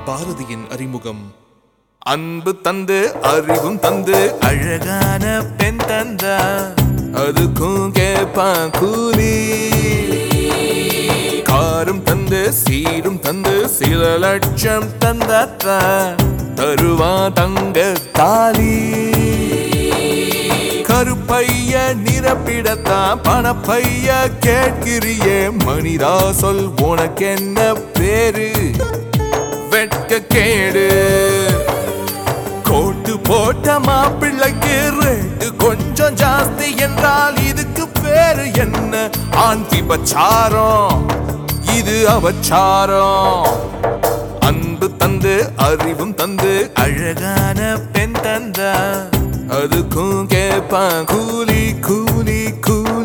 பாரதியின் அறிமுகம் அன்பு தந்து அறிவும் தந்து அழகான பெண் தந்தா அதுக்கும் கேப்பான் கூலி காரும் தந்து சீரும் தந்து சில லட்சம் தந்தாத்தான் தருவா தங்க தாலி கருப்பைய நிரப்பிடத்தான் பணப்பைய கேட்கிறியே மனிதா சொல் உனக்கென்ன பேரு வெட்க கேடு கோட்டு போட்ட மாப்பிள்ளைக்கு ரேட்டு கொஞ்சம் ஜாஸ்தி என்றால் இதுக்கு பேரு என்ன ஆண் விபச்சாரம் இது அவச்சாரம் அன்பு தந்து அறிவும் தந்து அழகான பெண் தந்தா அதுக்கும் கேப்பான் கூலி கூலி கூலி